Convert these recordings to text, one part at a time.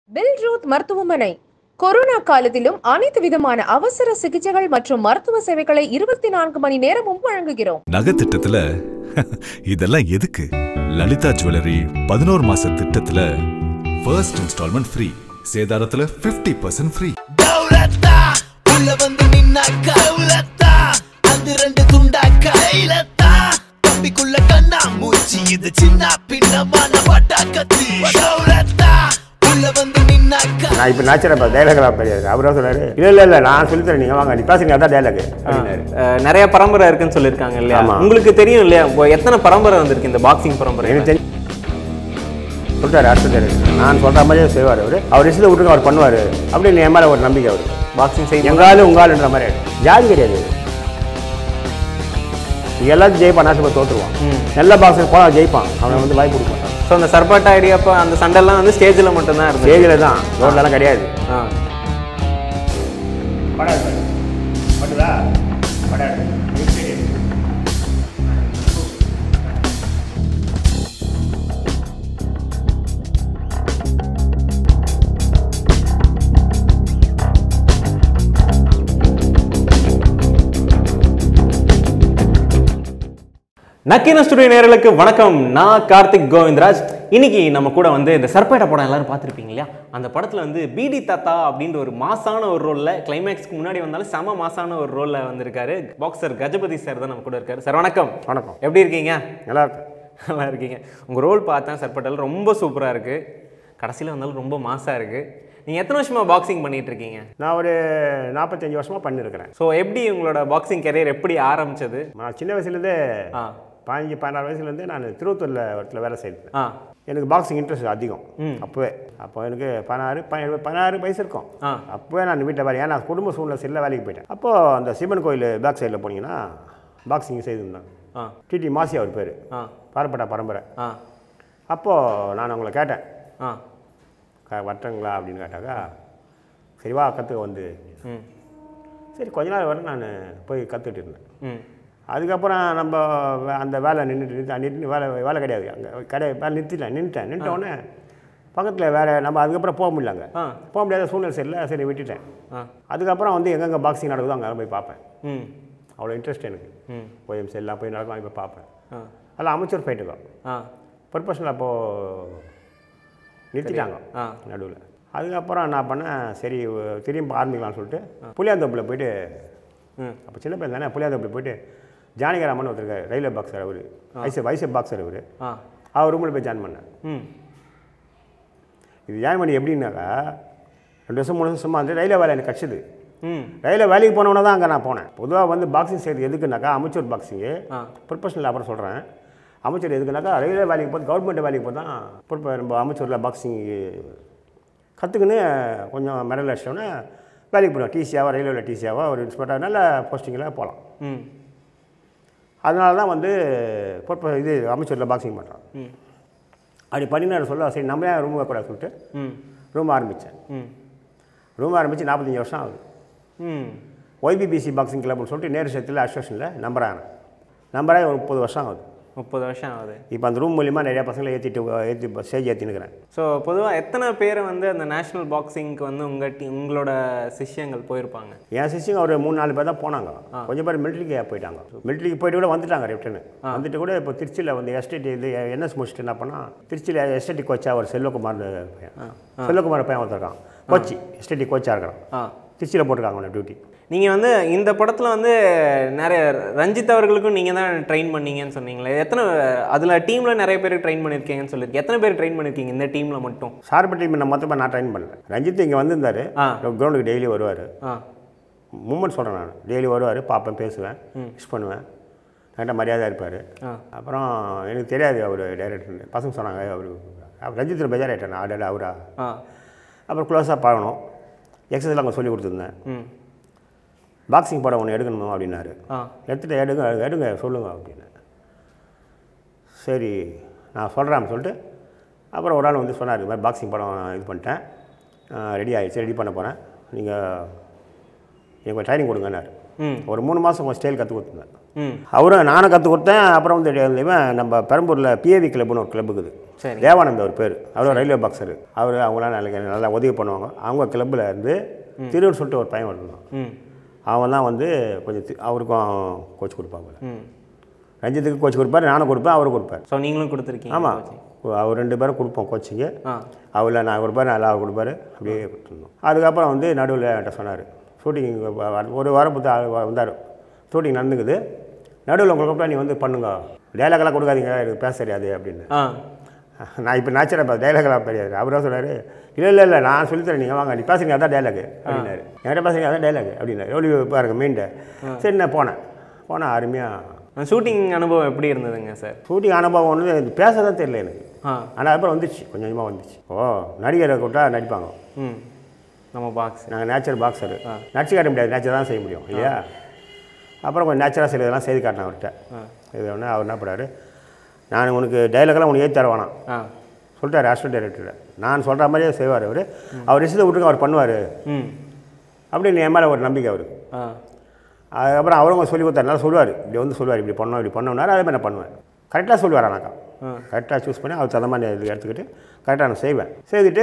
Bill Ruth மருத்துவமனை corona காலத்திலும் அனைத்து விதமான அவசர சிகிச்சைகள் மற்றும் மருத்துவ சேவைகளை இருபத்தி நான்கு மணி நேரமும் வழங்குகிறோம் நகை திட்டத்துல இதெல்லாம் எதுக்கு லலிதா ஜுவல்லரி பதினோரு மாச திட்டத்துல ஃபர்ஸ்ட் இன்ஸ்டால்மெண்ட் ஃப்ரீ சேதாரத்துல 50% பர்சன்ட் ஃப்ரீ டவுலத்தா உள்ள வந்து நின்னாக்கா டவுலத்தா அந்த ரெண்டு துண்டாக்கா கைலத்தா தம்பிக்குள்ள கண்ணா மூச்சி இது சின்ன பின்னமான பட்டா கத்தி டவுலத்தா உள்ள வந்து நின்னாக்கா நான் இப்போ நேச்சுரல் டைலாக்லாம் கிடையாது அவரா சொன்னாரு இல்லை இல்லை இல்லை நான் சொல்லி தரேன் நீங்கள் வாங்க நீ பேசுங்க அதான் டைலாக் அப்படின்னாரு அஹ் நிறைய பரம்பரை இருக்குன்னு சொல்லியிருக்காங்க இல்லையா ஆமா. உங்களுக்கு தெரியும் இல்லையா இப்போ எத்தனை பரம்பரை வந்திருக்கு இந்த பாக்ஸிங் பரம்பரை எனக்கு தெரிஞ்சு சொல்லிட்டாரு அடுத்தது நான் சொல்கிற மாதிரியே செய்வார் அவர் அவர் இஷ்டத்தை விட்டுங்க அவர் பண்ணுவார் அப்படின்னு என் மேலே ஒரு நம்பிக்கை அவர் பாக்ஸிங் செய்ய எங்காலும் உங்காலுன்ற மாதிரி ஜாதி கிடையாது இங்க எல்லாத்தையும் ஜெயிப்பான் நாட்டு தோற்றுருவான் நல்ல பாக்ஸர் போனால் ஜெயிப்பான் அவனை வந்து வாய்ப்பு கொடுக்க மாட்டான் ஸோ அந்த சர்பாட்டா ஐடியாப்போ அந்த சண்டைலாம் வந்து ஸ்டேஜில் மட்டும்தான் இருந்துச்சு ஸ்டேஜில் தான் ரோட்லலாம் கிடையாது ஆ படாது படுதா படாது நக்கீன ஸ்டுடியோ நேயர்களுக்கு வணக்கம் நான் கார்த்திக் கோவிந்தராஜ் இன்னைக்கு நம்ம கூட வந்து இந்த சர்பேட்டா படம் எல்லாரும் பார்த்துருப்பீங்க இல்லையா அந்த படத்தில் வந்து பிடி தாத்தா அப்படின்ற ஒரு மாசான ஒரு ரோலில் கிளைமேக்ஸ்க்கு முன்னாடி வந்தாலும் செம மாசான ஒரு ரோலில் வந்திருக்காரு பாக்ஸர் கஜபதி சார் தான் நம்ம கூட இருக்காரு சார் வணக்கம் வணக்கம் எப்படி இருக்கீங்க நல்லா இருக்கு நல்லா இருக்கீங்க உங்கள் ரோல் பார்த்தேன் சர்பேட்டால் ரொம்ப சூப்பராக இருக்குது கடைசியில் வந்தாலும் ரொம்ப மாசாக இருக்குது நீங்கள் எத்தனை வருஷமாக பாக்ஸிங் பண்ணிட்டு இருக்கீங்க நான் ஒரு நாற்பத்தஞ்சு வருஷமாக பண்ணியிருக்கிறேன் ஸோ எப்படி உங்களோட பாக்ஸிங் கெரியர் எப்படி ஆரம்பிச்சது நான் சின்ன வயசுலேருந்தே ஆ பதினஞ்சு பதினாறு வயசுலேருந்தே நான் திருவத்தூரில் இடத்துல வேலை செய்தேன் ஆ எனக்கு பாக்ஸிங் இன்ட்ரெஸ்ட் அதிகம் அப்போவே அப்போ எனக்கு பதினாறு ப- பதினாறு வயசு இருக்கும் ஆ. அப்போவே நான் வீட்டில் வேலை ஏன்னா குடும்ப சூழ்நிலை சரியில்லை வேலைக்கு போயிட்டேன் அப்போது அந்த சிவன் கோயில் பேக் சைடில் போனீங்கன்னா பாக்ஸிங் செய்திருந்தேன் ஆ டிடி மாசி அவர் பேர் ஆ பாரப்பட்டா பரம்பரை ஆ அப்போது நான் அவங்கள கேட்டேன் ஆ க வரட்டுங்களா அப்படின்னு கேட்டாக்கா சரி வா கற்றுக்க வந்து ம் சரி கொஞ்ச நாள் வரை நான் போய் கற்றுக்கிட்டு இருந்தேன் ம் அதுக்கப்புறம் நம்ம வே- அந்த வேலை நின்றுட்டு நிறுத்தி நின்று வேலை வேலை கிடையாது அங்கே கடை வேலை நிறுத்திட்டேன் நின்றுட்டேன் நின்றுட்ட உடனே பக்கத்தில் வேறு நம்ம அதுக்கப்புறம் போக முடியல அங்கே ஆ. போக முடியாத சூழ்நிலை சரியில்லை சரி விட்டுட்டேன் ஆ அதுக்கப்புறம் வந்து எங்கெங்கே பாக்ஸிங் நடக்குதோ அங்கே போய் பார்ப்பேன் ம் அவ்வளோ இன்ட்ரெஸ்ட் எனக்கு ம் போய் எல்லாம் போய் நடக்கும் அங்கே போய் பார்ப்பேன் ஆ அதெல்லாம் அமைச்சர் ஃபைட்டுக்கோ ஆ ப்ரொஃபஷனல் அப்போது நிறுத்திட்டாங்க ஆ நடுவில் அதுக்கப்புறம் என்ன பண்ணேன் சரி திரும்பி ஆரம்பிக்கலாம்னு சொல்லிட்டு புளியாந்தோப்பில் போயிட்டு ம் அப்போ சின்ன பையன் தானே புளியாந்தோப்பில் போயிட்டு ஜானகிராமன் ஒருத்தர் ரயில்வே பாக்ஸர் அவர் வயசு வயசு பாக்ஸர் அவர் ஆ அவர் ரூமில் போய் ஜாயின் பண்ணேன் ம் இது ஜாயின் பண்ணி எப்படின்னாக்கா ரெண்டு வருஷம் மூணு வருஷம் சும்மா வந்து ரயில்வே வேலை எனக்கு கிடச்சிது ம் ரயில்வே வேலைக்கு போனவொன்னே தான் அங்கே நான் போனேன் பொதுவாக வந்து பாக்ஸிங் செய்கிறது எதுக்குனாக்கா அமைச்சர் பாக்ஸிங்கு ஆ ப்ரொஃபஷனல் அப்புறம் சொல்கிறேன் அமைச்சர் எதுக்குனாக்கா ரயில்வே வேலைக்கு போது கவர்மெண்ட் வேலைக்கு போது தான் பொறுப்ப நம்ம அமைச்சரில் பாக்ஸிங் கற்றுக்குன்னு கொஞ்சம் மெடல் அடிச்சோன்னே வேலைக்கு போடுவோம் டிசியாவோ ரயில்வேல டிசியாவோ ஒரு இன்ஸ்பெக்டர் நல்ல போஸ்டிங்கில் போகலாம் ம் அதனால தான் வந்து பொறுப்ப இது அமைச்சரில் பாக்ஸிங் பண்ணுறோம் ம் அப்படி பண்ணினார் சொல்ல சரி நம்ம ஏன் ரூம் கூடாது சொல்லிட்டு ம் ரூம் ஆரம்பித்தேன் ம் ரூம் ஆரம்பித்து நாற்பத்தஞ்சு வருஷம் ஆகுது ம் ஒய்பிபிசி பாக்ஸிங் கிளப்னு சொல்லிட்டு நேரு சத்தில் அசோசியேஷனில் நம்பராக நம்பராக ஒரு முப்பது வருஷம் ஆகுது முப்பது வருஷம் ஆகுது இப்போ அந்த ரூம் மூலிமா நிறையா பசங்களை ஏற்றிட்டு ஏற்றி ஸ்டேஜ் ஏற்றினுக்கிறேன் ஸோ பொதுவாக எத்தனை பேர் வந்து அந்த நேஷ்னல் பாக்ஸிங்க்கு வந்து உங்கள் டீ உங்களோட சிஷ்யங்கள் போயிருப்பாங்க என் சிஸ்டிங் ஒரு மூணு நாலு பேர் தான் போனாங்க கொஞ்சம் பேர் மிலிட்ரிக்கு போயிட்டாங்க மிலிட்ரிக்கு போயிட்டு கூட வந்துட்டாங்க ரிட்டர்னு வந்துட்டு கூட இப்போ திருச்சியில் வந்து எஸ்டேட் இது என்எஸ் முடிச்சுட்டு என்ன பண்ணால் திருச்சியில் எஸ்டேட்டி கோச்சா ஒரு செல்வகுமார் பையன் செல்வகுமார் பையன் ஒருத்தருக்கான் கோச்சி எஸ்டேட்டி கோச்சாக இருக்கிறான் ஆ திருச்சியில் போட்டிருக்காங்க அவனை டியூட்டி நீங்கள் வந்து இந்த படத்தில் வந்து நிறைய ரஞ்சித் அவர்களுக்கும் நீங்கள் தான் ட்ரெயின் பண்ணீங்கன்னு சொன்னீங்களே எத்தனை அதில் டீமில் நிறைய பேர் ட்ரெயின் பண்ணியிருக்கீங்கன்னு சொல்லியிருக்கீங்க எத்தனை பேர் ட்ரெயின் பண்ணியிருக்கீங்க இந்த டீமில் மட்டும் சார்பு டீம் நான் மொத்தமாக நான் ட்ரைன் பண்ணல ரஞ்சித் இங்கே வந்திருந்தார் ஆ. கிரவுண்டுக்கு டெய்லி வருவார் ஆ மூமெண்ட் சொல்கிறேன் நான் டெய்லி வருவார் பார்ப்பேன் பேசுவேன் விஷ் பண்ணுவேன் என்கிட்ட மரியாதை இருப்பார் ஆ. அப்புறம் எனக்கு தெரியாது அவர் டைரக்டர் பசங்க சொன்னாங்க அவர் ரஞ்சித்தில் பெஜார் நான் ஆடர் அவரா ஆ அப்புறம் க்ளோஸாக பார்க்கணும் எக்ஸசைஸ்லாம் அங்கே சொல்லி கொடுத்துருந்தேன் ம் பாக்ஸிங் படம் ஒன்று எடுக்கணும் அப்படின்னாரு ஆ எடுத்துட்டு எடுங்க எடுங்க சொல்லுங்க அப்படின்னு சரி நான் சொல்கிறேன் சொல்லிட்டு அப்புறம் ஒரு ஆள் வந்து சொன்னார் இது மாதிரி பாக்ஸிங் படம் இது பண்ணிட்டேன் ரெடி ஆகிடுச்சு ரெடி பண்ண போகிறேன் நீங்கள் எனக்கு ட்ரைனிங் கொடுங்கன்னாரு ம் ஒரு மூணு மாதம் உங்கள் ஸ்டைல் கற்றுக் கொடுத்துருந்தேன் ம் அவரும் நானும் கற்றுக் கொடுத்தேன் அப்புறம் வந்து இவன் நம்ம பெரம்பூரில் பிஏவி கிளப்னு ஒரு கிளப் இருக்குது சரி. தேவானந்த் அவர் பேர் அவர் ரயில்வே பாக்ஸர் அவர் அவங்களாம் நல்லா நல்லா உதவி பண்ணுவாங்க அவங்க கிளப்பில் இருந்து திருவூர் சொல்லிட்டு ஒரு பையன் வரணும் ம் அவன் தான் வந்து கொஞ்சம் தி- அவருக்கும் கோச் கொடுப்பாங்க ம் ரஞ்சித்துக்கு கோச் கொடுப்பாரு நானும் கொடுப்பேன் அவரும் கொடுப்பார் ஸோ நீங்களும் கொடுத்துருக்கீங்க ஆமாம் அவர் ரெண்டு பேரும் கொடுப்போம் கோச்சிங்கு ஆ அவரில் நான் கொடுப்பாரு நல்லா அவர் கொடுப்பாரு அப்படியே கொடுத்துருந்தோம் அதுக்கப்புறம் வந்து நடுவில் என்கிட்ட சொன்னார் ஷூட்டிங் ஒரு வாரம் பத்து ஆள் வந்தார் ஷூட்டிங் நடந்துக்குது நடுவில் உங்களுக்கு கூப்பிட்டா நீ வந்து பண்ணுங்க டைலாக்லாம் கொடுக்காதீங்க எனக்கு பேச தெரியாது அப்படின்னு ஆ நான் இப்போ நேச்சராக டைலாக்லாம் தெரியாது அவரே சொன்னார் இல்லை இல்லை இல்லை நான் சொல்லித்தரேன் நீங்கள் வாங்க நீ பேசுறீங்க அதான் டைலாக் அப்படின்னாரு என்கிட்ட பேசுறீங்க அதான் டைலாக் அப்படின்னாரு எவ்வளோ பாருங்க மெயின்ட சரி நான் போனேன் போனேன் அருமையாக ஷூட்டிங் அனுபவம் எப்படி இருந்ததுங்க சார் ஷூட்டிங் அனுபவம் ஒன்று இது பேச தான் தெரியல எனக்கு ஆ ஆனால் அப்புறம் வந்துச்சு கொஞ்சம் கொஞ்சமாக வந்துச்சு ஓ நடிகரை கூட்டா நடிப்பாங்க ம் நம்ம பாக்ஸ் நாங்கள் நேச்சர் பாக்ஸரு நடிச்சு காட்ட முடியாது நேச்சர் தான் செய்ய முடியும் இல்லையா அப்புறம் கொஞ்சம் நேச்சராக செய்யறதெல்லாம் செய்து காட்டினேன் அவர்கிட்ட இது ஒன்று அவர் என்ன பண்ணாரு நான் உனக்கு டைலாக்லாம் உனக்கு ஏற்றி தர வேணாம் ஆ சொல்லிட்டாரு அசிஸ்டன்ட் டைரக்டர் நான் சொல்கிற மாதிரியே செய்வார் அவர் அவர் ரிசத்தை விட்டுருங்க அவர் பண்ணுவார் ம் அப்படின்னு என் மேலே ஒரு நம்பிக்கை அவருக்கு ஆ அதுக்கப்புறம் அவரும் கொஞ்சம் சொல்லி கொடுத்தாரு நல்லா சொல்லுவார் இப்படி வந்து சொல்லுவார் இப்படி பண்ணோம் இப்படி பண்ணோம்னாரு அதே மாதிரி நான் பண்ணுவேன் கரெக்டாக சொல்லுவார் ஆனாக்கா கரெக்டாக சூஸ் பண்ணி அவர் தகுந்த மாதிரி இது எடுத்துக்கிட்டு கரெக்டாக நான் செய்வேன் செய்துட்டு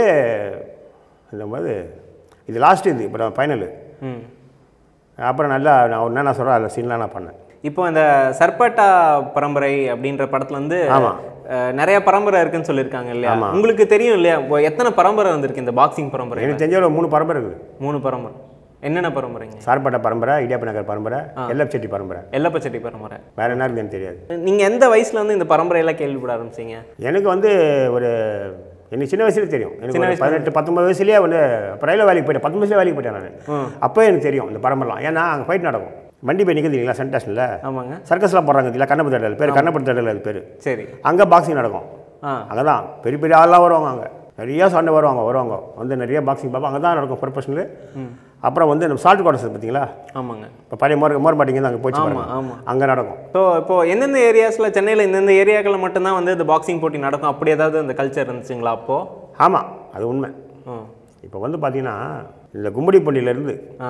இந்த போது இது லாஸ்ட் இது இப்போ நான் ஃபைனலு ம் அப்புறம் நல்லா நான் ஒரு என்ன சொல்கிறேன் அதில் சீன்லாம் நான் பண்ணேன் இப்போ இந்த சர்பட்டா பரம்பரை அப்படின்ற படத்துல வந்து ஆமா. அஹ், நிறைய பரம்பரை இருக்குன்னு சொல்லியிருக்காங்க இல்லையா ஆமா. உங்களுக்கு தெரியும் இல்லையா இப்போ எத்தனை பரம்பரை வந்திருக்கு இந்த பாக்ஸிங் பரம்பரை எனக்கு தெரிஞ்ச ஒரு மூணு பரம்பரை இருக்குது மூணு பரம்பரை என்னென்ன பரம்பரைங்க சார்பட்ட பரம்பரை இடியாப்ப நகர் பரம்பரை எல்லப் செட்டி பரம்பரை எல்லப்பச்சட்டி பரம்பரை வேறு என்ன இருக்குன்னு எனக்கு தெரியாது நீங்க எந்த வயசுல வந்து இந்த பரம்பரையெல்லாம் கேள்விப்பட ஆரம்பிச்சீங்க எனக்கு வந்து ஒரு எனக்கு சின்ன வயசுல தெரியும் எனக்கு ஒரு பதினெட்டு பத்தொம்பது வயசுலேயே வந்து அப்போ ரயில்வே வேலைக்கு போயிட்டேன் பத்தொம்பது வயசுல வேலைக்கு போயிட்டேன் நான் அப்போ எனக்கு தெரியும் இந்த பரம்பரைலாம் ஏன்னா அங்கே ஃபைட் நடக்கும் வண்டி போய் நிற்குது இல்லைங்களா சென்டேஷனில் ஆமாங்க சர்க்கஸ்லாம் போடுறாங்க இல்லை கண்ணப்படி தேடல் பேர் கண்ணப்படி தேடல் அது பேர் சரி அங்கே பாக்ஸிங் நடக்கும் ஆ அங்கே தான் பெரிய பெரிய ஆள்லாம் வருவாங்க அங்கே நிறைய சண்டை வருவாங்க வருவாங்க வந்து நிறைய பாக்ஸிங் பார்ப்போம் அங்கே தான் நடக்கும் ப்ரொஃபஷனல் அப்புறம் வந்து நம்ம சால்ட் குவார்டர்ஸ் பார்த்தீங்களா ஆமாங்க இப்போ பழைய மோர் மோர் மாட்டிங்க அங்கே போச்சு ஆமா, பாருங்க. ஆமா. அங்கே நடக்கும் ஸோ இப்போ எந்தெந்த ஏரியாஸில் சென்னையில் இந்தந்த ஏரியாக்களில் மட்டும்தான் வந்து இந்த பாக்ஸிங் போட்டி நடக்கும் அப்படி ஏதாவது இந்த கல்ச்சர் இருந்துச்சுங்களா அப்போ ஆமாம் அது உண்மை ம் இப்போ வந்து பார்த்தீங்கன்னா இந்த கும்மிடிப்பள்ளியிலேருந்து ஆ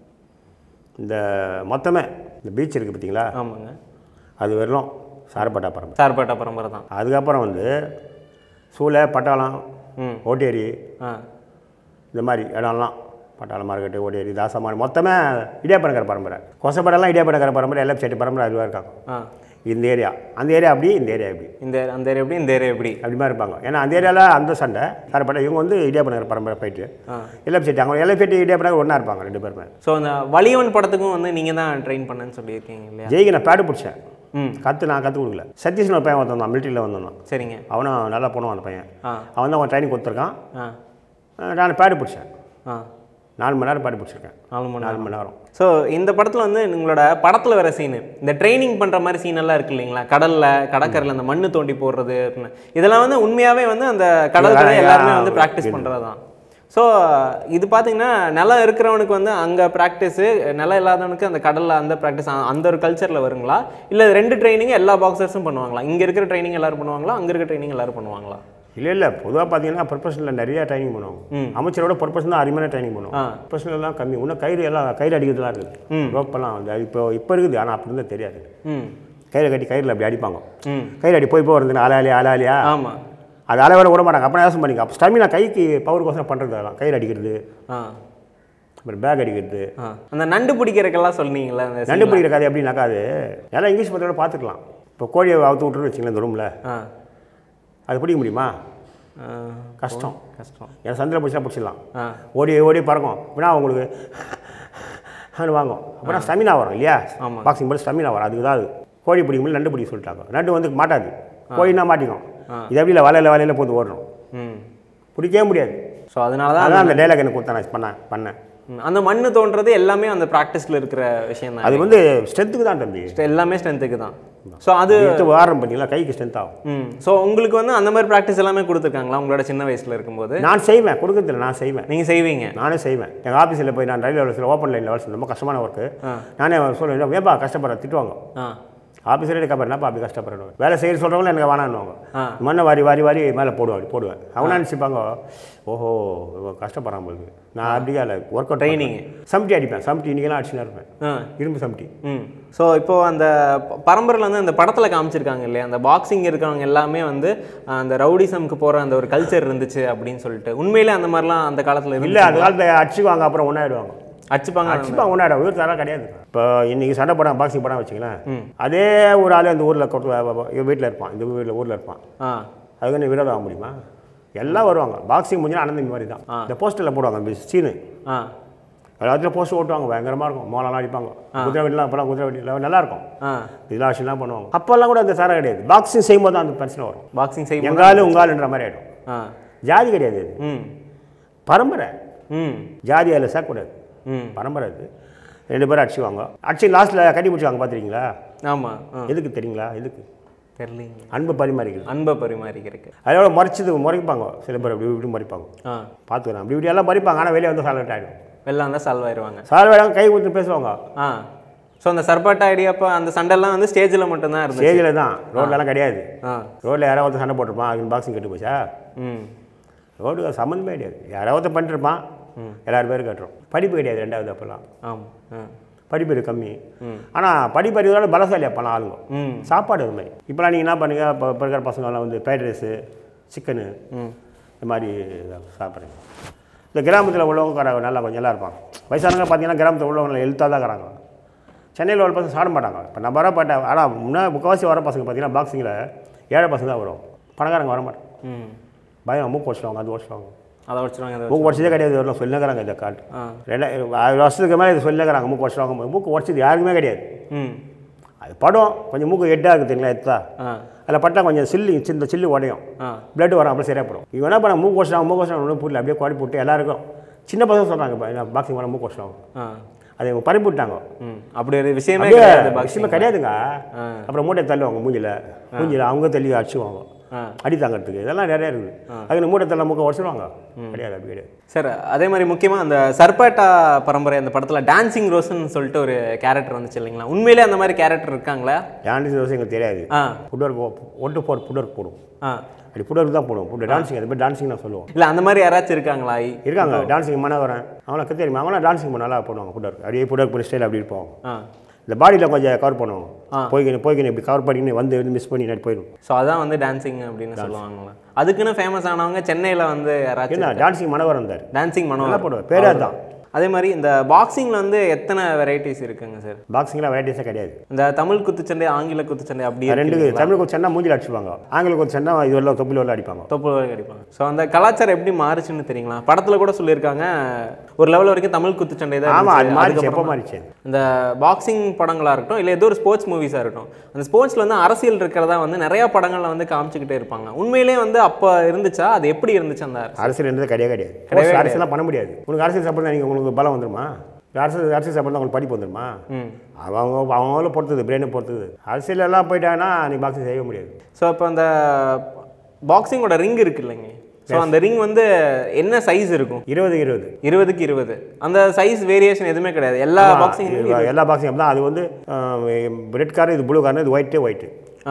இந்த மொத்தமே இந்த பீச் இருக்குது பார்த்தீங்களா ஆமாங்க அது வரலும் சாரப்பட்டா பரம்பரை சார்பேட்டா பரம்பரை தான் அதுக்கப்புறம் வந்து சூளை பட்டாளம் ம் ஓட்டேரி ஆ இந்த மாதிரி இடம்லாம் பட்டாளம் மார்க்கெட்டு ஓடேரி தாசமான் மொத்தமே இடியாப்பனக்கர பரம்பரை கொசப்படெல்லாம் இடியாப்பனக்கர பரம்பரை எல்லாம் செட்டி பரம்பரை அதுவாக இருக்காங்க ஆ இந்த ஏரியா அந்த ஏரியா அப்படி இந்த ஏரியா அப்படி இந்த அந்த ஏரியா எப்படி இந்த ஏரியா எப்படி அப்படி மாதிரி இருப்பாங்க ஏன்னா அந்த ஏரியாவில் அந்த சண்டை சாரப்பட்டா இவங்க வந்து இடியாப்பனக்கர பரம்பரை போயிட்டு எல்லாம் செட்டி அவங்க எல்லாம் செட்டி இடியாப்பனக்கர் ஒன்றா இருப்பாங்க ரெண்டு பேருமே ஸோ அந்த வலியவன் படத்துக்கும் வந்து நீங்கள் தான் ட்ரெயின் பண்ணேன்னு சொல்லியிருக்கீங்க இல்லையா ஜெய்க்கு நான் பேடு பிடிச்சேன் ம் கற்று நான் கற்றுக் கொடுக்கல சதீஷ்னு ஒரு பையன் வந்தான் மிலிட்டரியில் வந்தான் சரிங்க அவனும் நல்லா பண்ணுவான் அந்த பையன் ஆ அவன் தான் அவன் ட்ரைனிங் கொடுத்துருக்கான் ஆ அஹ் நான் பேடு பிடிச்சேன் ஆ நாலு மணி நேரம் பேடு பிடிச்சிருக்கேன் நாலு மணி நாலு நேரம் மணி நேரம் ஸோ இந்த படத்தில் வந்து உங்களோட படத்தில் வர சீனு இந்த ட்ரைனிங் பண்ணுற மாதிரி சீன் எல்லாம் இருக்கு இல்லைங்களா கடலில் கடற்கரையில் அந்த மண்ணு தோண்டி போடுறது அப்படின்னு. இதெல்லாம் வந்து உண்மையாகவே வந்து அந்த கடற்கரை இதெல்லாம் எல்லாருமே யா- வந்து ப்ராக்டிஸ் இது- பண்ணுறது தான் ஸோ இது பார்த்தீங்கன்னா நிலம் இருக்கிறவனுக்கு வந்து அங்கே ப்ராக்டிஸு நிலம் இல்லாதவனுக்கு அந்த கடலில் அந்த ப்ராக்டிஸ் அந்த ஒரு கல்ச்சரில் வருங்களா இல்லை ரெண்டு ட்ரைனிங் எல்லா பாக்ஸர்ஸும் பண்ணுவாங்களா இங்கே இருக்கிற ட்ரைனிங் எல்லாரும் பண்ணுவாங்களா அங்கே இருக்கிற ட்ரைனிங் எல்லாரும் பண்ணுவாங்களா இல்லை இல்லை பொதுவாக பார்த்தீங்கன்னா ப்ரொஃபஷனில் நிறைய ட்ரைனிங் பண்ணுவாங்க அமைச்சரோட ப்ரொஃபஷன் தான் அருமையான ட்ரைனிங் பண்ணுவோம் ஆ. ப்ரொஃபஷனல்லாம் கம்மி இன்னும் கயிறு எல்லாம் கயிறு அடிக்கிறதுலாம் இருக்குது ரோப்பெல்லாம் வந்து அது இப்போ இப்போ இருக்குது ஆனால் அப்படி இருந்தால் தெரியாது ம் கயிறு கட்டி கயிறில் அப்படி அடிப்பாங்க ம் கயிறு அடி போய் போய் வருதுன்னு அலாலியா அலாலியா ஆமாம் அது அலை வேற விட மாட்டாங்க அப்புறம் யோசனை பண்ணிக்க அப்போ ஸ்டமினா கைக்கு பவருக்கோசரம் பண்ணுறது அதெல்லாம் கயிறு அடிக்கிறது ஆ அப்புறம் பேக் அடிக்கிறது ஆ அந்த நண்டு பிடிக்கிறதுக்கெல்லாம் சொன்னீங்களா அந்த நண்டு scene ல? பிடிக்கிற கதை எப்படின்னாக்கா அது எல்லாம் இங்கிலீஷ் பத்தியோட பார்த்துக்கலாம் இப்போ கோழியை அவுத்து விட்டுருன்னு வச்சுங்களேன் இந்த ரூமில் ஆ அது பிடிக்க முடியுமா ஆ, கஷ்டம் கஷ்டம் ஏன்னா சந்தில் பிடிச்சா பிடிச்சிடலாம் ஆ ஓடி ஓடி பறக்கும் அப்படின்னா உங்களுக்கு அது வாங்கும் அப்புறம் ஸ்டமினா வரும் இல்லையா ஆமா. பாக்ஸிங் போது ஸ்டமினா வரும் அதுக்கு தான் அது கோழி பிடிக்கும் போது நண்டு பிடிக்க சொல்லிட்டாங்க நண்டு வந்து மாட்டாது கோழினா மாட்டிக்கும் இது எப்படி இல்லை வலையில் வலையில் போது ஓடணும் ம் பிடிக்கவே முடியாது ஸோ அதனால தான் அதான் அந்த டைலாக் எனக்கு கொடுத்தேன் நான் பண்ணேன் பண்ணேன் ம், அந்த மண்ணு தோன்றது எல்லாமே அந்த ப்ராக்டிஸில் இருக்கிற விஷயம் தான் அது வந்து ஸ்ட்ரென்த்துக்கு தான் தம்பி எல்லாமே ஸ்ட்ரென்த்துக்கு தான் ஸோ அது எடுத்து வாரம் பார்த்தீங்களா கைக்கு ஸ்ட்ரென்த் ஆகும் ம் ஸோ உங்களுக்கு வந்து அந்த மாதிரி ப்ராக்டிஸ் எல்லாமே கொடுத்துருக்காங்களா உங்களோட சின்ன வயசில் இருக்கும்போது நான் செய்வேன் கொடுக்குறதில்ல நான் செய்வேன் நீங்கள் செய்வீங்க நானே செய்வேன் எங்கள் ஆஃபீஸில் போய் நான் ரயில்வே வேலை ஓப்பன் லைனில் வேலை செய்ய ரொம்ப கஷ்டமான ஒர்க்கு நானே சொல்லுவேன் ஏன்பா கஷ்டப்படுற திட்டுவாங்க ஆ ஆஃபீஸரே கப்பர் என்னப்பா அப்படி கஷ்டப்படுறேன் வேலை செய்ய சொல்கிறவங்களும் எனக்கு வேணான்னுவாங்க ஆ. மண்ணை வாரி வாரி வாரி மேலே போடுவேன் அப்படி போடுவேன் அவனா நினச்சிப்பாங்க ஓஹோ இவன் கஷ்டப்படுறான் போகுது நான் அப்படியே இல்லை ஒர்க் அவுட் Training. சம்டி அடிப்பேன் சம்டி இன்றைக்கெல்லாம் அடிச்சுனா இருப்பேன் ஆ இரும்பு சம்டி ம் ஸோ இப்போ அந்த ப- பரம்பரையில் வந்து அந்த படத்தில் காமிச்சிருக்காங்க இல்லையா அந்த பாக்ஸிங் இருக்கிறவங்க எல்லாமே வந்து அஹ், அந்த ரவுடிசம்க்கு போகிற அந்த ஒரு கல்ச்சர் இருந்துச்சு அப்படின்னு சொல்லிட்டு உண்மையிலே அந்த மாதிரிலாம் அந்த காலத்தில் இல்லை அந்த காலத்தில் அடிச்சுக்குவாங்க அப்புறம் ஒன்றாயிடுவாங்க அடிச்சுப்பாங்க அடிச்சுப்பாங்க ஒன்றாயிடும் உயிர் தரம் கிடையாது இப்போ இன்னைக்கு சண்டை படம் பாக்ஸிங் படம் வச்சுங்களேன் அதே ஒரு ஆள் அந்த ஊரில் வீட்டில் இருப்பான் இந்த வீட்டில் ஊரில் இருப்பான் ஆ அதுக்கு நீ விரோதம் ஆக முடியுமா எல்லாம் வருவாங்க பாக்ஸிங் முடிஞ்சா அனந்த இந்த மாதிரி தான் இந்த போஸ்டரில் போடுவாங்க இந்த சீனு ஆ எல்லாத்துலையும் போஸ்ட் ஓட்டுவாங்க பயங்கரமாக இருக்கும் மோளம்லாம் அடிப்பாங்க குதிரை வெட்டிலாம் அப்போலாம் குதிரை வெட்டிலாம் நல்லா இருக்கும் ஆ இதெல்லாம் ஆக்ஷன்லாம் பண்ணுவாங்க அப்போல்லாம் கூட அந்த சாரை கிடையாது பாக்ஸிங் செய்யும்போது தான் அந்த பிரச்சனை வரும் பாக்ஸிங் செய்யும் எங்காலும் உங்காலுன்ற மாதிரி ஆகிடும் ஆ ஜாதி கிடையாது இது ம் பரம்பரை ம் ஜாதி அதில் சேர்க்கக்கூடாது ம் பரம்பரை அது ரெண்டு பேரும் அடிச்சுவாங்க அடிச்சு லாஸ்ட்டில் கட்டி பிடிச்சாங்க பார்த்துருக்கீங்களா ஆமாம் ஆ எதுக்கு தெரியுங்களா எதுக்கு தெரியலீங்க அன்பு பரிமாறிக்கிறது அன்பை பரிமாறிக்கிறதுக்கு அதோட மறைச்சது முறைப்பாங்க சில பேர் அப்படி இப்படி மறைப்பாங்க ஆ பார்த்துக்கிறேன் அப்படி இப்படி எல்லாம் மறைப்பாங்க ஆனால் வெளியே வந்து சாலட் ஆகிடும் வெளில வந்தால் சால்வ் ஆயிடுவாங்க சால் வேடாங்க கை கொடுத்து பேசுவாங்க ஆ ஸோ அந்த சர்பாட்டா ஐடியாப்போ அந்த சண்டைலாம் வந்து ஸ்டேஜில் மட்டும்தான் இருந்துச்சு ஸ்டேஜில் தான் ரோட்லலாம் கிடையாது ஆ ரோட்டில் யாராவது ஒருத்தன் சண்டை போட்டிருப்பான் அதுக்கு பாக்ஸிங் கட்டு போச்சா ம் ரோடு சம்மந்தமே கிடையாது யாராவது ஒருத்தன் பண்ணிருப்பான் எல்லாரும் பேரும் கட்டுறோம் படிப்பு கிடையாது ரெண்டாவது அப்போல்லாம் ஆமாம் ஆ படிப்பு இருக்கு கம்மி ஆனால் படிப்பு அறிவதோட பலசாலி அப்போலாம் ஆளுங்க ம் சாப்பாடு அது மாதிரி இப்போலாம் நீங்கள் என்ன பண்ணுங்க இப்போ இப்போ இருக்கிற பசங்களாம் வந்து ஃப்ரைட் ரைஸு சிக்கனு ம் இந்த மாதிரி சாப்பிட்றீங்க இந்த கிராமத்தில் உள்ளவங்க கடை நல்லா கொஞ்சம் நல்லா இருப்பாங்க வயசானவங்க பார்த்தீங்கன்னா கிராமத்தில் உள்ளவங்க எழுத்தாக தான் இருக்கிறாங்க சென்னையில் உள்ள பசங்க சாப்பிட மாட்டாங்க இப்போ நம்ம வரப்பட்ட ஆனால் முன்னே முக்கால்வாசி வர பசங்க பார்த்தீங்கன்னா பாக்ஸிங்கில் ஏழை பசங்க தான் வரும் பணக்காரங்க வர மாட்டாங்க ம் பயம் மூக்கு வச்சுருவாங்க அது வச்சுருவாங்க அதை வச்சுருவாங்க அதை மூக்கு உடச்சதே கிடையாது வரலாம் சொல்லுங்கிறாங்க இந்த காட்டு ஆ ரெண்டாயிரம் ஆயிரம் வருஷத்துக்கு மேலே இது சொல்லுங்கிறாங்க மூக்கு உடச்சிடுவாங்க மூக்கு உடச்சது யாருக்குமே கிடையாது ம் அது படம் கொஞ்சம் மூக்கு ஹெட்டாக இருக்குதுங்களா எத்தா ஆ அதில் பட்டா கொஞ்சம் சில்லு இந்த சில்லு உடையும் ஆ பிளட் வரும் அப்படியே சரியாக போடும் இவன் என்ன பண்ண மூக்கு வச்சுட்டாங்க மூக்கு வச்சுட்டாங்க ஒன்றும் புரியல அப்படியே குவாடி போட்டு எல்லாருக்கும் சின்ன பசங்க சொல்கிறாங்க பாக்ஸிங் பண்ண மூக்கு வச்சுட்டாங்க ஆ அதை இவங்க பரப்பி விட்டாங்க ம் அப்படி ஒரு விஷயமே அப்படியே கிடையாது boxing. விஷயமே கிடையாதுங்க ஆ. அப்புறம் மூட்டை தள்ளுவாங்க மூஞ்சில மூஞ்சில அவங்க தள்ளி அடிச்சுவாங்க ஆ அடி தாங்கிறதுக்கு இதெல்லாம் நிறைய இருக்குது அதுக்கு மூட்டை தள்ள மூக்க உடச்சிடுவாங்க கிடையாது அப்படி கிடையாது சார் அதே மாதிரி முக்கியமாக அந்த சர்பேட்டா பரம்பரை அந்த படத்தில் டான்சிங் ரோஸ்ன்னு சொல்லிட்டு ஒரு கேரக்டர் வந்துச்சு இல்லைங்களா உண்மையிலே அந்த மாதிரி கேரக்டர் இருக்காங்களா டான்ஸ் தோசை எங்களுக்கு தெரியாது ஆ புட் ஒர்க் ஒட்டு போர் புட் ஒர்க் போடும் ஆ அப்படி புட் ஒர்க் தான் போடுவோம் புட் டான்ஸிங் அது பேர் டான்ஸிங் நான் சொல்லுவோம் இல்லை அந்த மாதிரி யாராச்சும் இருக்காங்களா இருக்காங்க டான்ஸிங் பண்ண வரேன் அவனுக்கு தெரியுமா அவங்களாம் டான்ஸிங் பண்ண நல்லா பண்ணுவாங்க புட் ஒர்க் அப்படியே புட் ஒர்க் பண்ணி ஸ்டைல் அப்படி இருப்போம் ஆ இந்த பாடியில் கொஞ்சம் கவர் பண்ணுவோம் போய்க்கின்னு போய்க்கின்னு இப்படி கவர் பண்ணிக்கின்னு வந்து வந்து மிஸ் பண்ணி நடி போயிடும் ஸோ அதான் வந்து டான்சிங் அப்படின்னு சொல்லுவாங்களா அதுக்குன்னு ஃபேமஸ் ஆனவங்க சென்னையில் வந்து யாராச்சும் என்ன டான்ஸிங் மனவரம் இருந்தார் டான்சிங் நல்லா பண்ணுவாங்க போடுவார் பேரே அதுதான் அதே மாதிரி இந்த பாக்ஸிங்கில் வந்து எத்தனை வெரைட்டிஸ் இருக்குங்க சார் பாக்ஸிங்கில் வெரைட்டிஸே கிடையாது இந்த தமிழ் குத்துச்சண்டை ஆங்கில குத்துச்சண்டை அப்படி ரெண்டு இருக்குங்களா? தமிழ் கொஞ்சம் சென்னா மூஞ்சில் அடிச்சுப்பாங்க ஆங்கில கொஞ்சம் சென்னா இது வரலாம் தொப்பில் வரலாம் அடிப்பாங்க தொப்பு வரை அடிப்பாங்க ஸோ அந்த கலாச்சாரம் எப்படி மாறுச்சுன்னு தெரியுங்களா படத்தில் கூட சொல்லியிருக்காங்க ஒரு லெவல் வரைக்கும் தமிழ் குத்துச்சண்டை தான் ஆமாம் அது இருந்துச்சு. மாறிச்சு எப்போ அதுக்கப்புறமா மாறிச்சு இந்த பாக்ஸிங் படங்களாக இருக்கட்டும் இல்லை ஏதோ ஒரு ஸ்போர்ட்ஸ் மூவிஸாக இருக்கட்டும் அந்த ஸ்போர்ட்ஸில் வந்து அரசியல் இருக்கிறதா வந்து நிறையா படங்களில் வந்து காமிச்சிக்கிட்டே இருப்பாங்க உண்மையிலேயே வந்து அப்போ இருந்துச்சா அது எப்படி இருந்துச்சு அந்த அரசியல்? அரசியல் என்றது கிடையவே கிடையாது கிடையவே Post அரசியலாம் பண்ண முடியாது உனக்கு அரசியல் சப்போர்ட் நீங்கள் உங்களுக்கு பலம் வந்துருமா அரசியல் அரசியல் சப்போர்ட் உங்களுக்கு படிப்பு வந்துருமா ம் அவங்க அவங்கள பொறுத்தது பிரெயினை பொறுத்தது அரசியல் எல்லாம் போயிட்டாங்கன்னா நீ பாக்ஸிங் செய்ய முடியாது ஸோ இப்போ அந்த பாக்ஸிங்கோட ரிங் இருக்கு இல்லைங்க ஸோ அந்த ரிங் வந்து என்ன சைஸ் இருக்கும் இருபது இருபது இருபதுக்கு இருபது அந்த சைஸ் வேரியேஷன் எதுவுமே கிடையாது எல்லா பாக்ஸிங் இது எல்லா பாக்ஸிங் அப்படி தான் அது வந்து ரெட் கார் இது ப்ளூ கார்னர் இது ஒயிட்டு ஒயிட்டு ஆ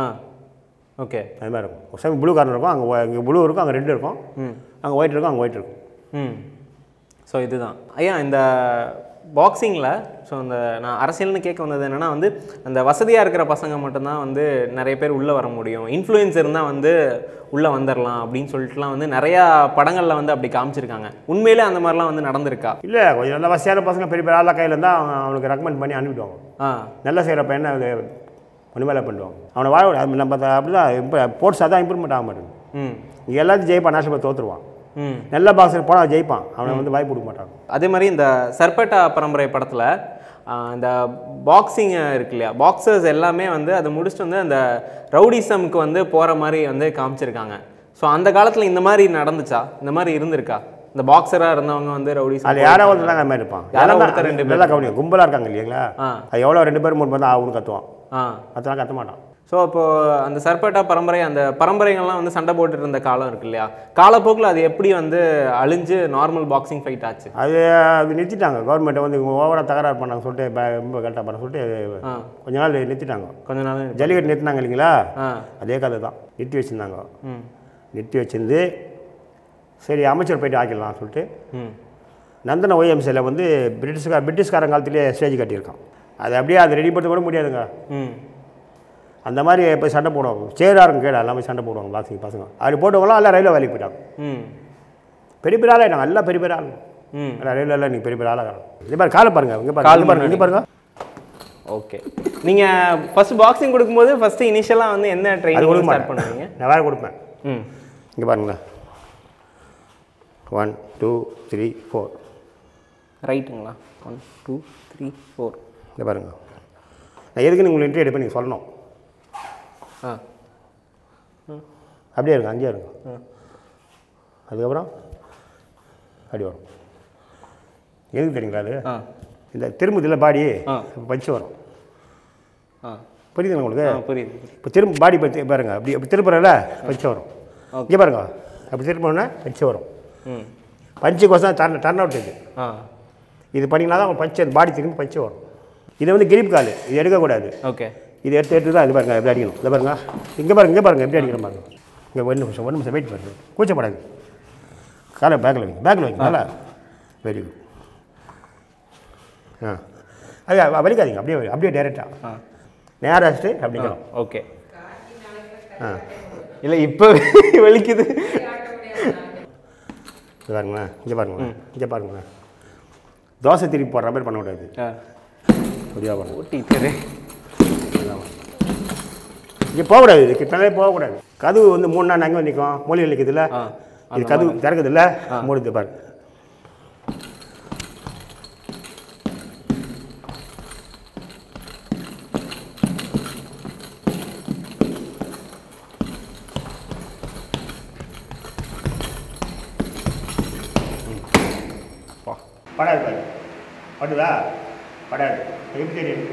ஓகே அது மாதிரி இருக்கும் ஒரு சமயம் ப்ளூ கார்னர் இருக்கும் அங்கே இங்கே ப்ளூ இருக்கும் அங்கே ரெட் இருக்கும் அங்கே ஒயிட் இருக்கும் அங்கே ஒயிட் இருக்கும் ம் ஸோ இதுதான் ஐயா இந்த பாக்ஸிங்கில் ஸோ இந்த நான் அரசியல்னு கேட்க வந்தது என்னென்னா வந்து அந்த வசதியாக இருக்கிற பசங்க மட்டும்தான் வந்து நிறைய பேர் உள்ளே வர முடியும் இன்ஃப்ளூயன்ஸ் இருந்தால் வந்து உள்ளே வந்துடலாம் அப்படின்னு சொல்லிட்டுலாம் வந்து நிறையா படங்களில் வந்து அப்படி காமிச்சிருக்காங்க உண்மையிலே அந்த மாதிரிலாம் வந்து நடந்திருக்கா இல்லை கொஞ்சம் நல்ல வசதியான பசங்க பெரிய பெரிய ஆளாக கையில் இருந்தால் அவங்க அவனுக்கு ரெக்கமெண்ட் பண்ணி அனுப்பிடுவாங்க ஆ நல்லா செய்கிற பையனை அது ஒன்று மேலே பண்ணுவாங்க அவனை வாழ விட அது நம்ம அப்படி தான் இப்போ ஸ்போர்ட்ஸ் அதான் இம்ப்ரூவ்மெண்ட் ஆக மாட்டேங்குது ம் இங்கே எல்லாத்தையும் ஜெயிப்பான் நேஷனல் போய் தோற்றுருவான் ம் நல்ல பாக்ஸர் போனால் ஜெயிப்பான் அவனை வந்து வாய்ப்பு கொடுக்க மாட்டாங்க அதே மாதிரி இந்த சர்பேட்டா பரம்பரை படத்தில் இந்த பாக்ஸிங் இருக்கு இல்லையா பாக்ஸர்ஸ் எல்லாமே வந்து அதை முடிச்சுட்டு வந்து அந்த ரவுடிசம்க்கு வந்து போகிற மாதிரி வந்து காமிச்சிருக்காங்க ஸோ அந்த காலத்தில் இந்த மாதிரி நடந்துச்சா இந்த மாதிரி இருந்திருக்கா இந்த பாக்ஸராக இருந்தவங்க வந்து ரவுடிசம் அதில் யாராவது ஒருத்தர் தான் அந்த மாதிரி இருப்பான் யாரோ யாராவது ஒருத்தர் ரெண்டு பேர். நல்லா கவனியும் கும்பலாக இருக்காங்க இல்லைங்களா ஆ. அது எவ்வளோ ரெண்டு பேர் மூணு பேர் தான் ஆகும்னு கத்துவான் ஆ மற்றலாம் கத்த மாட்டான் ஸோ இப்போ அந்த சர்பேட்டா பரம்பரை அந்த பரம்பரைகள்லாம் வந்து சண்டை போட்டுட்டு இருந்த காலம் இருக்கு இல்லையா காலப்போக்கில் அது எப்படி வந்து அழிஞ்சு நார்மல் பாக்ஸிங் ஃபைட் ஆச்சு அது அது நிறுத்திட்டாங்க கவர்மெண்ட்டை வந்து ஓவராக தகராறு பண்ணாங்க சொல்லிட்டு ப- ரொம்ப கரெக்டாக பண்ண சொல்லிட்டு ஆ கொஞ்ச நாள் நிறுத்திட்டாங்க கொஞ்ச நாள் ஜல்லிக்கட்டு நிறுத்தினாங்க இல்லைங்களா ஆ அதே கதை தான் நிறுத்தி வச்சுருந்தாங்க ம் நிறுத்தி வச்சிருந்து சரி அமைச்சர் போயிட்டு ஆக்கிடலாம் சொல்லிட்டு ம் நந்தன ஒய்எம்சியில் வந்து பிரிட்டிஷ்கார பிரிட்டிஷ்காரன் காலத்திலேயே ஸ்டேஜ் கட்டியிருக்கான் அது அப்படியே அதை ரெடி பண்ண கூட முடியாதுங்க ம் அந்த மாதிரி போய் சண்டை போடுவாங்க சேராருங்க கேடா எல்லாமே சண்டை போடுவாங்க பாக்ஸிங் பசங்க அப்படி போட்டவங்களாம் எல்லாம் ரயில்வே வேலைக்கு போயிட்டாங்க ம் பெரிய பெரிய ஆளாயிட்டாங்க எல்லாம் பெரிய பெரிய ஆள் ம் எல்லாம் ரயில்வேல நீங்கள் பெரிய பெரிய ஆளாக இது பாரு காலை பாருங்க இங்கே பாருங்க கால் இங்க பாருங்க இங்கே பாருங்க ஓகே நீங்கள் ஃபர்ஸ்ட் பாக்ஸிங் கொடுக்கும்போது ஃபர்ஸ்ட் இனிஷியலாக வந்து என்ன அது ட்ரைனிங் கொடுக்க ஸ்டார்ட் மாட்டேன் பண்ணுவீங்க நான் வேறு கொடுப்பேன் ம் இங்கே பாருங்களேன் ஒன் டூ த்ரீ ஃபோர் ரைட்டுங்களா ஒன் டூ த்ரீ ஃபோர் இங்கே பாருங்க நான் எதுக்கு உங்களை இன்ட்ரி எடுப்பேன் நீங்கள் சொல்லணும் ஆ அப்படியே இருங்க அங்கேயே இருங்க அதுக்கப்புறம் அப்படி வரும் எதுக்கு தெரியுங்களா அது ஆ இந்த திரும்புதில்ல பாடி ஆ. பஞ்சு வரும் ஆ புரியுதுங்களா உங்களுக்கு ஆ புரியுது இப்போ திரும்ப பாடி பற்றி பாருங்க அப்படி அப்படி திருப்புறல பஞ்சு வரும் இங்கே பாருங்க அப்படி திருப்பினோடனே பஞ்சு வரும் ம் பஞ்சுக்கோசம் டர்ன் டர்ன் அவுட் இது ஆ இது பண்ணிங்கன்னா தான் பஞ்சு அந்த பாடி திரும்பி பஞ்சு வரும் இது வந்து கிரிப் கால் இது எடுக்கக்கூடாது ஓகே இது எடுத்து எடுத்து தான் இது பாருங்க எப்படி அடிக்கணும் இதை பாருங்க இங்கே பாருங்க இங்கே பாருங்க எப்படி அடிக்கணும் பாருங்க இங்கே ஒரு நிமிஷம் ஒரு நிமிஷம் வெயிட் பண்ணுங்க கூச்சப்படாது காலை பேக்கில் வைங்க பேக்கில் வைங்க நல்லா வெரி குட் ஆ அது வ- வலிக்காதீங்க அப்படியே வை- அப்படியே டேரெக்டாக ஆ நேராக வச்சுட்டு அப்படிக்கலாம் ஓகே ஆ இல்லை இப்போ வலிக்குது இது பாருங்களேன் இங்கே பாருங்களேன் இங்கே பாருங்களேன் தோசை திருப்பி போடுற மாதிரி பண்ணக்கூடாது ஆ அப்படியா பாருங்க டீச்சரு இங்கே போகக்கூடாது இது கிட்டவே போகக்கூடாது கதவு வந்து மூணு நாள் அங்கே நிற்கும் மொழிகள் நிற்குதுல்ல ஆ இது கதவு திறக்குதுல்ல மூடுது பாருங்க படாது பாரு படுதா படாது எப்படி தெரியும்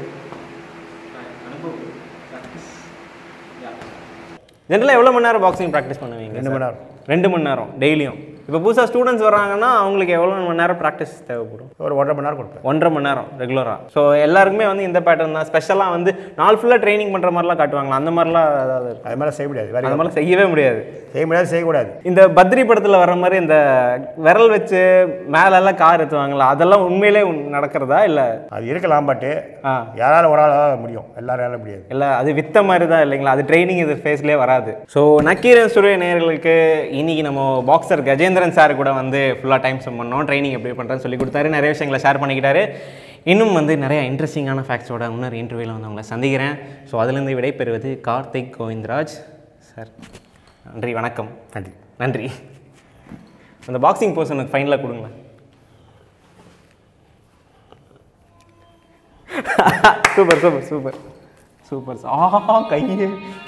ஜென்ரலாக எவ்வளோ மணி நேரம் பாக்ஸிங் ப்ராக்டிஸ் பண்ணுவீங்க ரெண்டு sir? மணி நேரம் ரெண்டு மணி நேரம் டெய்லியும் இப்போ புதுசாக ஸ்டூடெண்ட்ஸ் வராங்கன்னா அவங்களுக்கு எவ்வளோ மணி நேரம் ப்ராக்டிஸ் தேவைப்படும் ஒரு ஒன்றரை மணி நேரம் கொடுப்பேன் ஒன்றரை மணி நேரம் ரெகுலராக ஸோ எல்லாருக்குமே வந்து இந்த பேட்டர்ன் தான் ஸ்பெஷலாக வந்து நாள் ஃபுல்லாக ட்ரைனிங் பண்ணுற மாதிரிலாம் காட்டுவாங்களா அந்த மாதிரிலாம் ஏதாவது இருக்கு அது மாதிரி செய்ய முடியாது வேற அந்த மாதிரிலாம் செய்யவே முடியாது செய்ய முடியாது செய்யக்கூடாது இந்த பத்ரி படத்தில் வர மாதிரி இந்த விரல் வச்சு மேலெல்லாம் கார் ஏற்றுவாங்களா அதெல்லாம் உண்மையிலே உண்- நடக்கிறதா இல்லை அது இருக்கலாம் பட்டு ஆ யாரால ஒரு ஆளால் முடியும் எல்லாரால முடியாது இல்லை அது வித்த மாதிரி தான் இல்லைங்களா அது ட்ரைனிங் இது ஃபேஸ்லேயே வராது ஸோ நக்கீரன் ஸ்டுடியோ நேயர்களுக்கு இன்னைக்கு நம்ம பாக்ஸர் கஜேந்திரன் சார் கூட வந்து ஃபுல்லாக டைம் ஸ்பெண்ட் பண்ணோம் ட்ரைனிங் எப்படி பண்ணுறேன்னு சொல்லி கொடுத்தாரு நிறைய விஷயங்களை ஷேர் பண்ணிக்கிட்டாரு இன்னும் வந்து நிறைய இன்ட்ரெஸ்டிங்கான ஃபேக்ட்ஸோட இன்னொரு இன்டர்வியூவில் வந்து உங்களை சந்திக்கிறேன் ஸோ அதுலேருந்து விடைபெறுவது கார்த்திக் கோவிந்தராஜ் சார் நன்றி வணக்கம் நன்றி நன்றி அந்த பாக்ஸிங் போஸ் எனக்கு ஃபைனலாக கொடுங்களேன் சூப்பர் சூப்பர் சூப்பர் சூப்பர் ஆஹா கையே